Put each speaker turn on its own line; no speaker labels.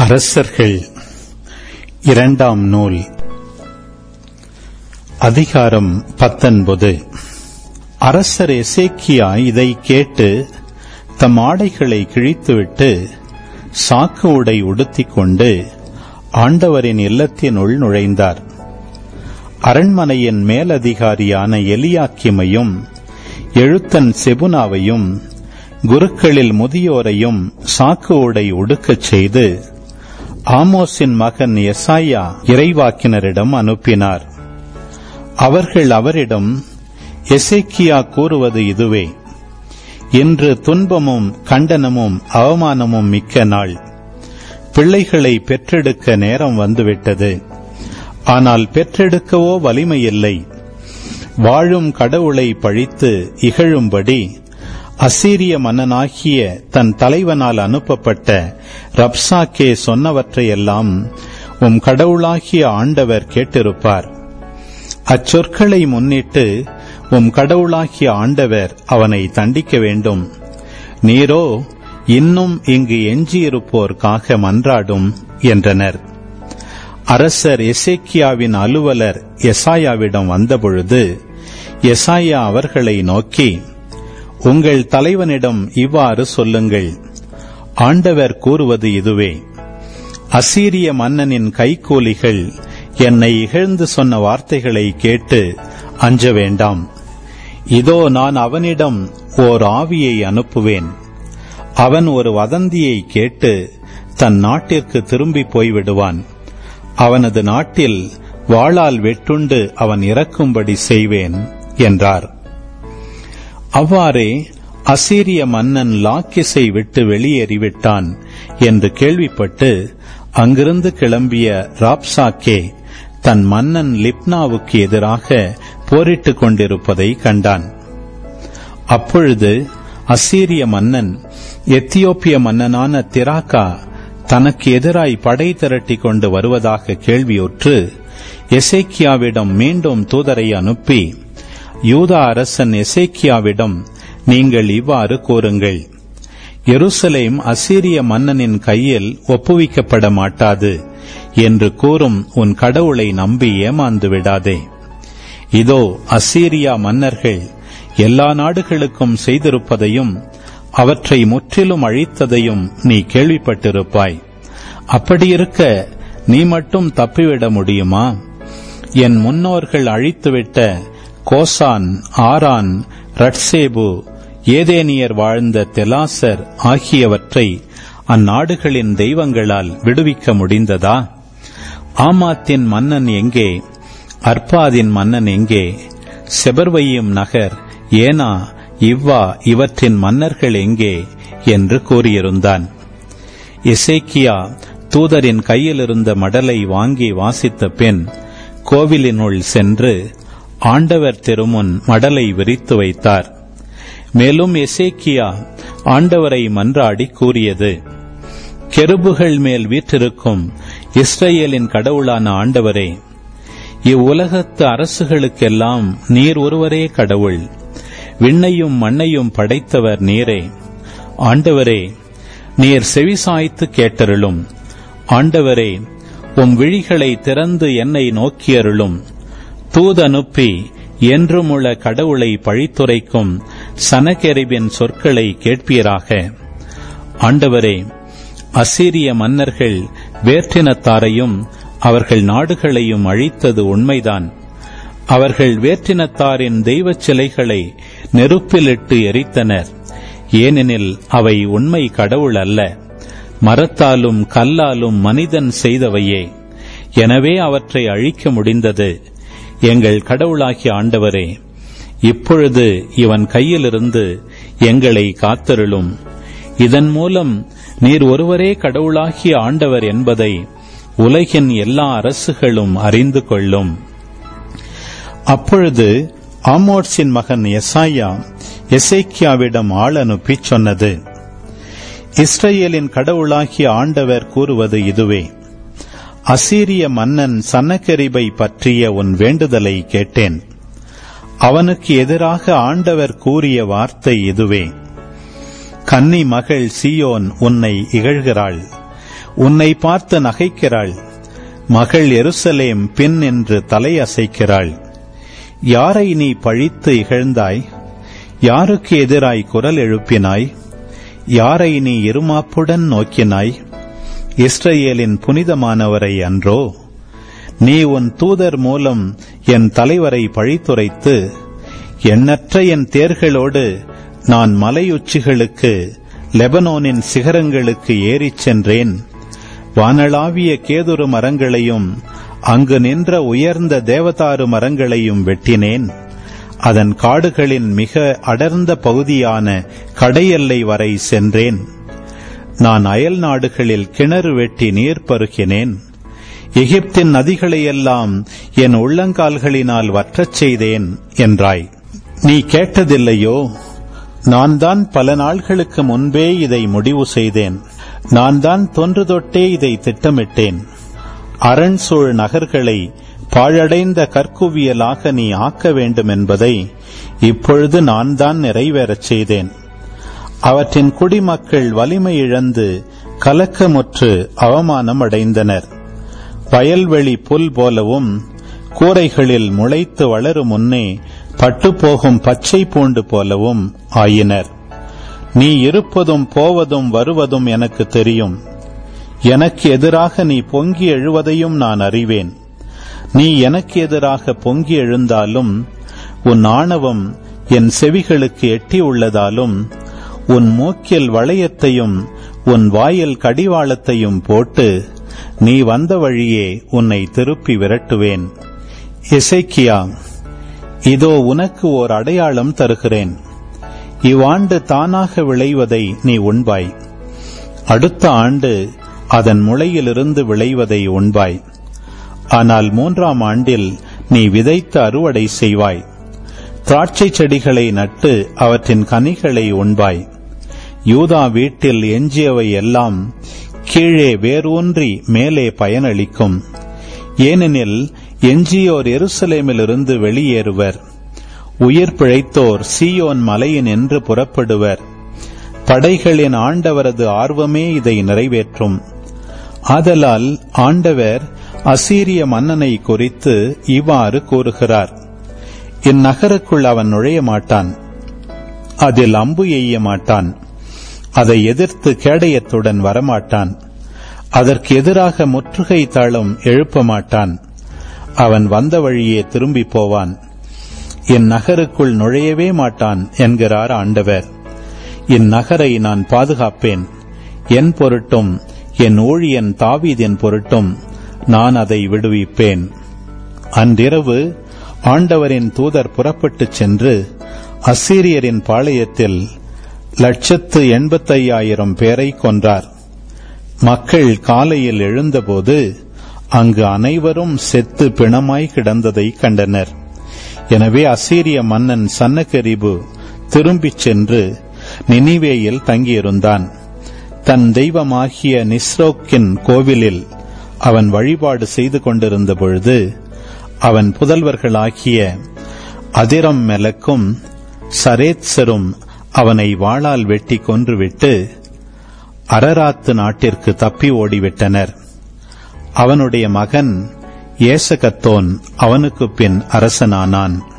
அரசர்கள் இரண்டாம் நூல் அதிகாரம் பத்தொன்பது அரசர் எசேக்கியா இதை கேட்டு தம் ஆடைகளை கிழித்துவிட்டு சாக்கு உடை உடுத்திக் கொண்டு ஆண்டவரின் இல்லத்தினுள் நுழைந்தார் அரண்மனையின் மேலதிகாரியான எலியாக்கிமையும் எழுத்தன் செபுனாவையும் குருக்களில் முதியோரையும் சாக்கு உடை உடுக்கச் செய்து ஆமோஸின் மகன் எசாயா இறைவாக்கினரிடம் அனுப்பினார் அவர்கள் அவரிடம் எசேக்கியா கூறுவது இதுவே இன்று துன்பமும் கண்டனமும் அவமானமும் மிக்க நாள் பிள்ளைகளை பெற்றெடுக்க நேரம் வந்துவிட்டது ஆனால் பெற்றெடுக்கவோ வலிமையில்லை வாழும் கடவுளை பழித்து இகழும்படி அசீரிய மன்னனாகிய தன் தலைவனால் அனுப்பப்பட்ட ரப்சாக்கே சொன்னவற்றையெல்லாம் உம் கடவுளாகிய ஆண்டவர் கேட்டிருப்பார் அச்சொற்களை முன்னிட்டு உம் கடவுளாகிய ஆண்டவர் அவனை தண்டிக்க வேண்டும் நீரோ இன்னும் இங்கு எஞ்சியிருப்போர்க்காக மன்றாடும் என்றனர் அரசர் எசேக்கியாவின் அலுவலர் எசாயாவிடம் வந்தபொழுது எசாயா அவர்களை நோக்கி உங்கள் தலைவனிடம் இவ்வாறு சொல்லுங்கள் ஆண்டவர் கூறுவது இதுவே அசீரிய மன்னனின் கைகூலிகள் என்னை இகழ்ந்து சொன்ன வார்த்தைகளை கேட்டு அஞ்ச வேண்டாம் இதோ நான் அவனிடம் ஓர் ஆவியை அனுப்புவேன் அவன் ஒரு வதந்தியை கேட்டு தன் நாட்டிற்கு திரும்பி போய்விடுவான் அவனது நாட்டில் வாளால் வெட்டுண்டு அவன் இறக்கும்படி செய்வேன் என்றார் அவ்வாறே அசீரிய மன்னன் லாக்கிஸை விட்டு வெளியேறிவிட்டான் என்று கேள்விப்பட்டு அங்கிருந்து கிளம்பிய ராப்சாக்கே தன் மன்னன் லிப்னாவுக்கு எதிராக போரிட்டுக் கொண்டிருப்பதை கண்டான் அப்பொழுது அசீரிய மன்னன் எத்தியோப்பிய மன்னனான திராக்கா தனக்கு எதிராய் படை திரட்டி கொண்டு வருவதாக கேள்வியுற்று எசேக்கியாவிடம் மீண்டும் தூதரை அனுப்பி யூதா அரசன் எசேக்கியாவிடம் நீங்கள் இவ்வாறு கூறுங்கள் எருசலேம் அசீரிய மன்னனின் கையில் ஒப்புவிக்கப்பட மாட்டாது என்று கூறும் உன் கடவுளை நம்பி ஏமாந்து விடாதே இதோ அசீரியா மன்னர்கள் எல்லா நாடுகளுக்கும் செய்திருப்பதையும் அவற்றை முற்றிலும் அழித்ததையும் நீ கேள்விப்பட்டிருப்பாய் அப்படியிருக்க நீ மட்டும் தப்பிவிட முடியுமா என் முன்னோர்கள் அழித்துவிட்ட கோசான் ஆரான் ரட்சேபு ஏதேனியர் வாழ்ந்த தெலாசர் ஆகியவற்றை அந்நாடுகளின் தெய்வங்களால் விடுவிக்க முடிந்ததா ஆமாத்தின் மன்னன் எங்கே அர்பாதின் மன்னன் எங்கே செபர்வையும் நகர் ஏனா இவ்வா இவற்றின் மன்னர்கள் எங்கே என்று கூறியிருந்தான் இசைக்கியா தூதரின் கையில் இருந்த மடலை வாங்கி வாசித்த பின் கோவிலினுள் சென்று ஆண்டவர் திருமுன் மடலை விரித்து வைத்தார் மேலும் எசேக்கியா ஆண்டவரை மன்றாடி கூறியது கெருபுகள் மேல் வீற்றிருக்கும் இஸ்ரேலின் கடவுளான ஆண்டவரே இவ்வுலகத்து அரசுகளுக்கெல்லாம் நீர் ஒருவரே கடவுள் விண்ணையும் மண்ணையும் படைத்தவர் நீரே ஆண்டவரே நீர் செவிசாய்த்து கேட்டருளும் ஆண்டவரே உம் விழிகளை திறந்து என்னை நோக்கியருளும் தூதனுப்பி என்றுமுள்ள கடவுளை பழித்துரைக்கும் சனகெரிவின் சொற்களை கேட்பீராக ஆண்டவரே அசீரிய மன்னர்கள் வேற்றினத்தாரையும் அவர்கள் நாடுகளையும் அழித்தது உண்மைதான் அவர்கள் வேற்றினத்தாரின் தெய்வச் சிலைகளை நெருப்பிலிட்டு எரித்தனர் ஏனெனில் அவை உண்மை கடவுள் அல்ல மரத்தாலும் கல்லாலும் மனிதன் செய்தவையே எனவே அவற்றை அழிக்க முடிந்தது எங்கள் கடவுளாகிய ஆண்டவரே இப்பொழுது இவன் கையிலிருந்து எங்களை காத்தருளும் இதன் மூலம் நீர் ஒருவரே கடவுளாகிய ஆண்டவர் என்பதை உலகின் எல்லா அரசுகளும் அறிந்து கொள்ளும் அப்பொழுது ஆமோட்ஸின் மகன் எசாயா எசேக்கியாவிடம் ஆள் அனுப்பி சொன்னது இஸ்ரேலின் கடவுளாகிய ஆண்டவர் கூறுவது இதுவே அசீரிய மன்னன் சன்னகரிபை பற்றிய உன் வேண்டுதலை கேட்டேன் அவனுக்கு எதிராக ஆண்டவர் கூறிய வார்த்தை இதுவே கன்னி மகள் சியோன் உன்னை இகழ்கிறாள் உன்னை பார்த்து நகைக்கிறாள் மகள் எருசலேம் பின் என்று தலையசைக்கிறாள் யாரை நீ பழித்து இகழ்ந்தாய் யாருக்கு எதிராய் குரல் எழுப்பினாய் யாரை நீ இருமாப்புடன் நோக்கினாய் இஸ்ரேலின் புனிதமானவரை அன்றோ நீ உன் தூதர் மூலம் என் தலைவரை பழித்துரைத்து எண்ணற்ற என் தேர்களோடு நான் மலையுச்சிகளுக்கு லெபனோனின் சிகரங்களுக்கு ஏறிச் சென்றேன் வானளாவிய கேதுரு மரங்களையும் அங்கு நின்ற உயர்ந்த தேவதாரு மரங்களையும் வெட்டினேன் அதன் காடுகளின் மிக அடர்ந்த பகுதியான கடையெல்லை வரை சென்றேன் நான் அயல் நாடுகளில் கிணறு வெட்டி நீர் பருகினேன் எகிப்தின் நதிகளையெல்லாம் என் உள்ளங்கால்களினால் வற்றச் செய்தேன் என்றாய் நீ கேட்டதில்லையோ நான் தான் பல நாள்களுக்கு முன்பே இதை முடிவு செய்தேன் நான் தான் தொன்று தொட்டே இதை திட்டமிட்டேன் அரண் சூழ் நகர்களை பாழடைந்த கற்குவியலாக நீ ஆக்க வேண்டும் என்பதை இப்பொழுது நான் தான் நிறைவேறச் செய்தேன் அவற்றின் குடிமக்கள் வலிமை இழந்து கலக்கமுற்று அவமானம் அடைந்தனர் வயல்வெளி புல் போலவும் கூரைகளில் முளைத்து வளரும் முன்னே பட்டுப்போகும் பச்சை பூண்டு போலவும் ஆயினர் நீ இருப்பதும் போவதும் வருவதும் எனக்கு தெரியும் எனக்கு எதிராக நீ பொங்கி எழுவதையும் நான் அறிவேன் நீ எனக்கு எதிராக பொங்கி எழுந்தாலும் உன் ஆணவம் என் செவிகளுக்கு எட்டி உள்ளதாலும் உன் மூக்கில் வளையத்தையும் உன் வாயில் கடிவாளத்தையும் போட்டு நீ வந்த வழியே உன்னை திருப்பி விரட்டுவேன் இசைக்கியா இதோ உனக்கு ஓர் அடையாளம் தருகிறேன் இவ்வாண்டு தானாக விளைவதை நீ உண்பாய் அடுத்த ஆண்டு அதன் முளையிலிருந்து விளைவதை உண்பாய் ஆனால் மூன்றாம் ஆண்டில் நீ விதைத்து அறுவடை செய்வாய் திராட்சை செடிகளை நட்டு அவற்றின் கனிகளை உண்பாய் யூதா வீட்டில் எஞ்சியவை எல்லாம் கீழே வேரூன்றி மேலே பயனளிக்கும் ஏனெனில் எஞ்சியோர் எருசலேமிலிருந்து வெளியேறுவர் உயிர் பிழைத்தோர் சீயோன் மலையின் என்று புறப்படுவர் படைகளின் ஆண்டவரது ஆர்வமே இதை நிறைவேற்றும் ஆதலால் ஆண்டவர் அசீரிய மன்னனை குறித்து இவ்வாறு கூறுகிறார் இந்நகருக்குள் அவன் நுழைய மாட்டான் அதில் அம்பு எய்ய மாட்டான் அதை எதிர்த்து கேடயத்துடன் வரமாட்டான் அதற்கு எதிராக முற்றுகை தாளம் எழுப்ப மாட்டான் அவன் வந்த வழியே திரும்பி போவான் இந்நகருக்குள் நுழையவே மாட்டான் என்கிறார் ஆண்டவர் இந்நகரை நான் பாதுகாப்பேன் என் பொருட்டும் என் ஊழியன் தாவீதின் பொருட்டும் நான் அதை விடுவிப்பேன் அன்றிரவு ஆண்டவரின் தூதர் புறப்பட்டுச் சென்று அசீரியரின் பாளையத்தில் லட்சத்து எண்பத்தையாயிரம் பேரை கொன்றார் மக்கள் காலையில் எழுந்தபோது அங்கு அனைவரும் செத்து பிணமாய் கிடந்ததை கண்டனர் எனவே அசீரிய மன்னன் சன்னகரிபு திரும்பிச் சென்று நினிவேயில் தங்கியிருந்தான் தன் தெய்வமாகிய நிஸ்ரோக்கின் கோவிலில் அவன் வழிபாடு செய்து கொண்டிருந்த பொழுது அவன் புதல்வர்களாகிய அதிரம் மெலக்கும் சரேத்சரும் அவனை வாளால் வெட்டி கொன்றுவிட்டு அரராத்து நாட்டிற்கு தப்பி ஓடிவிட்டனர் அவனுடைய மகன் ஏசகத்தோன் அவனுக்கு பின் அரசனானான்